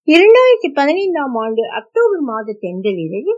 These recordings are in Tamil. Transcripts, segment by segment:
இரண்டாயிரத்தி பதினைந்தாம் ஆண்டு அக்டோபர் மாத தென்றலில்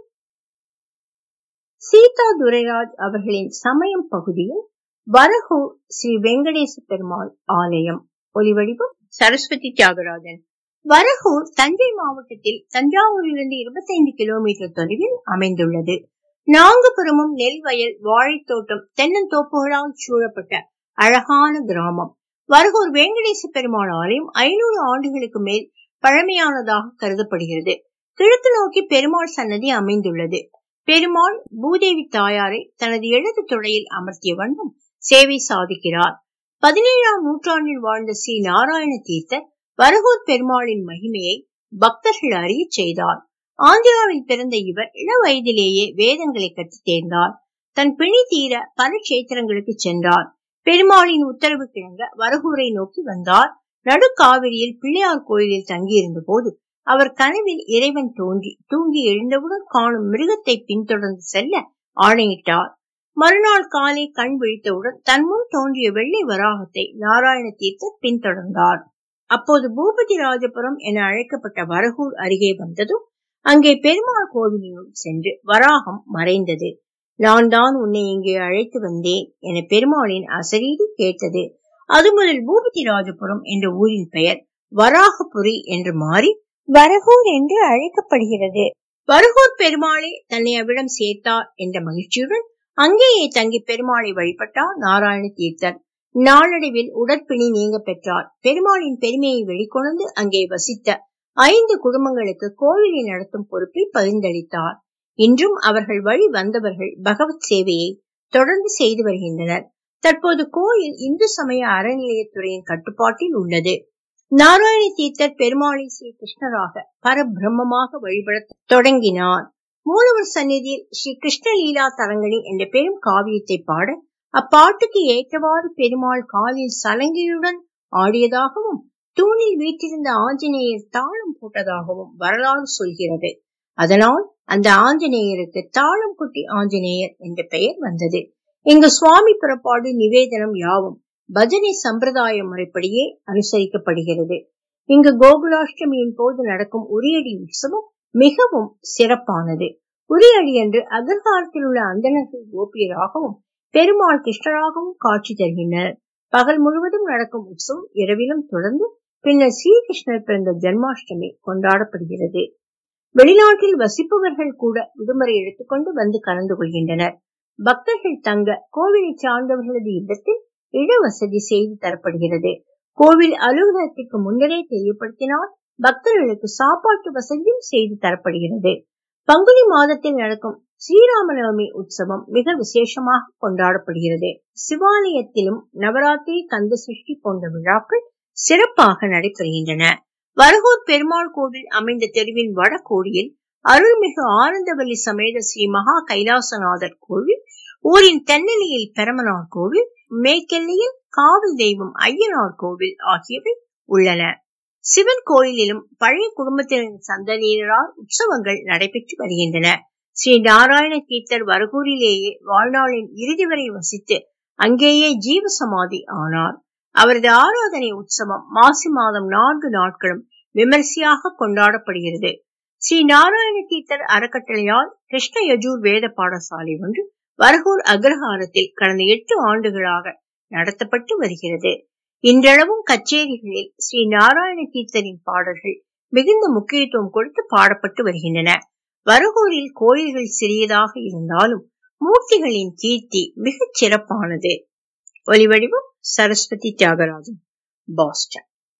சீதா துரைராஜ் அவர்களின் சமயம் பகுதியில் வரகூர் ஸ்ரீ வெங்கடேச பெருமாள் ஆலயம் ஒலிவடிவம் சரஸ்வதி தியாகராஜன் வரகூர் தஞ்சை மாவட்டத்தில் தஞ்சாவூரிலிருந்து இருபத்தைந்து கிலோமீட்டர் தொலைவில் அமைந்துள்ளது நான்குபுறமும் நெல் வயல் வாழைத்தோட்டம் தென்னந்தோப்புகளால் சூழப்பட்ட அழகான கிராமம் வரகூர் வெங்கடேச பெருமாள் ஆலயம் ஐநூறு ஆண்டுகளுக்கு மேல் பழமையானதாக கருதப்படுகிறது கிழக்கு நோக்கி பெருமாள் சன்னதி அமைந்துள்ளது பெருமாள் பூதேவி தாயாரை தனது இடது தொடையில் அமர்த்திய வண்ணம் சேவை சாதிக்கிறார் பதினேழாம் நூற்றாண்டில் வாழ்ந்த ஸ்ரீ நாராயண தீர்த்தர் வரகூர் பெருமாளின் மகிமையை பக்தர்கள் அறிய செய்தார் ஆந்திராவில் பிறந்த இவர் இள வயதிலேயே வேதங்களை கற்றுத் தேர்ந்தார் தன் பிணி தீர பல கஷேத்திரங்களுக்கு சென்றார் பெருமாளின் உத்தரவு கிழங்க வரகூரை நோக்கி வந்தார் நடுக்காவிரியில் பிள்ளையார் கோயிலில் தங்கியிருந்த போது அவர் கனவில் இறைவன் தோன்றி தூங்கி எழுந்தவுடன் காணும் மிருகத்தை பின்தொடர்ந்து செல்ல ஆணையிட்டார் மறுநாள் காலை கண் விழித்தவுடன் தன் முன் தோன்றிய வெள்ளை வராகத்தை நாராயண தீர்த்தர் பின்தொடர்ந்தார் அப்போது பூபதி ராஜபுரம் என அழைக்கப்பட்ட வரகூர் அருகே வந்ததும் அங்கே பெருமாள் கோவிலினுள் சென்று வராகம் மறைந்தது நான் தான் உன்னை இங்கே அழைத்து வந்தேன் என பெருமாளின் அசரீடி கேட்டது அது முதல் பூபதி ராஜபுரம் என்ற ஊரின் பெயர் வராகபுரி என்று மாறி வரகூர் என்று அழைக்கப்படுகிறது வரகூர் பெருமாளே தன்னை அவ்விடம் சேர்த்தார் என்ற மகிழ்ச்சியுடன் அங்கேயே தங்கி பெருமாளை வழிபட்டார் நாராயண தீர்த்தர் நாளடைவில் உடற்பிணி நீங்க பெற்றார் பெருமாளின் பெருமையை வெளிக்கொணர்ந்து அங்கே வசித்த ஐந்து குடும்பங்களுக்கு கோவிலை நடத்தும் பொறுப்பை பகிர்ந்தளித்தார் இன்றும் அவர்கள் வழி வந்தவர்கள் பகவத் சேவையை தொடர்ந்து செய்து வருகின்றனர் தற்போது கோயில் இந்து சமய அறநிலையத்துறையின் கட்டுப்பாட்டில் உள்ளது நாராயண தீர்த்தர் பெருமாளை ஸ்ரீ கிருஷ்ணராக பரபிரம்மமாக வழிபட தொடங்கினார் மூலவர் சந்நிதியில் ஸ்ரீ கிருஷ்ணலீலா தரங்கணி என்ற பெரும் காவியத்தை பாட அப்பாட்டுக்கு ஏற்றவாறு பெருமாள் காலில் சலங்கையுடன் ஆடியதாகவும் தூணில் வீட்டிருந்த ஆஞ்சநேயர் தாளம் போட்டதாகவும் வரலாறு சொல்கிறது அதனால் அந்த ஆஞ்சநேயருக்கு தாளம் குட்டி ஆஞ்சநேயர் என்ற பெயர் வந்தது இங்கு சுவாமி புறப்பாடு நிவேதனம் யாவும் பஜனை சம்பிரதாய முறைப்படியே அனுசரிக்கப்படுகிறது இங்கு கோகுலாஷ்டமியின் போது நடக்கும் உரியடி உற்சவம் மிகவும் சிறப்பானது உரியடி என்று அகர்காலத்தில் உள்ள அந்தணர்கள் கோபியராகவும் பெருமாள் கிருஷ்ணராகவும் காட்சி தருகின்றனர் பகல் முழுவதும் நடக்கும் உற்சவம் இரவிலும் தொடர்ந்து பின்னர் ஸ்ரீகிருஷ்ணர் பிறந்த ஜென்மாஷ்டமி கொண்டாடப்படுகிறது வெளிநாட்டில் வசிப்பவர்கள் கூட விடுமுறை எடுத்துக்கொண்டு வந்து கலந்து கொள்கின்றனர் பக்தர்கள் தங்க கோவிலை சார்ந்தவர்களது இல்லத்தில் இட வசதி செய்து தரப்படுகிறது கோவில் அலுவலகத்திற்கு முன்னரே தெரியப்படுத்தினால் பக்தர்களுக்கு சாப்பாட்டு வசதியும் செய்து தரப்படுகிறது பங்குனி மாதத்தில் நடக்கும் ஸ்ரீராமநவமி உற்சவம் மிக விசேஷமாக கொண்டாடப்படுகிறது சிவாலயத்திலும் நவராத்திரி கந்த சஷ்டி போன்ற விழாக்கள் சிறப்பாக நடைபெறுகின்றன வரகூர் பெருமாள் கோவில் அமைந்த தெருவின் வடகோடியில் அருள்மிகு ஆனந்தவல்லி சமேத ஸ்ரீ மகா கைலாசநாதர் கோவில் ஊரின் தென்னலியில் பெரமனார் கோவில் மேற்கெல்லையில் காவல் தெய்வம் ஐயனார் கோவில் ஆகியவை உள்ளன சிவன் கோயிலிலும் பழைய குடும்பத்தினரின் சந்ததியினரால் உற்சவங்கள் நடைபெற்று வருகின்றன ஸ்ரீ நாராயண தீர்த்தர் வரகூரிலேயே வாழ்நாளின் இறுதி வரை வசித்து அங்கேயே ஜீவ சமாதி ஆனார் அவரது ஆராதனை உற்சவம் மாசி மாதம் நான்கு நாட்களும் விமரிசையாக கொண்டாடப்படுகிறது ஸ்ரீ நாராயண தீர்த்தர் அறக்கட்டளையால் கிருஷ்ண யஜூர் வேத பாடசாலை ஒன்று வரகூர் அக்ரஹாரத்தில் கடந்த எட்டு ஆண்டுகளாக நடத்தப்பட்டு வருகிறது இன்றளவும் கச்சேரிகளில் ஸ்ரீ நாராயண தீர்த்தரின் பாடல்கள் மிகுந்த முக்கியத்துவம் கொடுத்து பாடப்பட்டு வருகின்றன வரகூரில் கோயில்கள் சிறியதாக இருந்தாலும் மூர்த்திகளின் கீர்த்தி மிகச் சிறப்பானது ஒலிவடிவம் சரஸ்வதி தியாகராஜன் பாஸ்டன்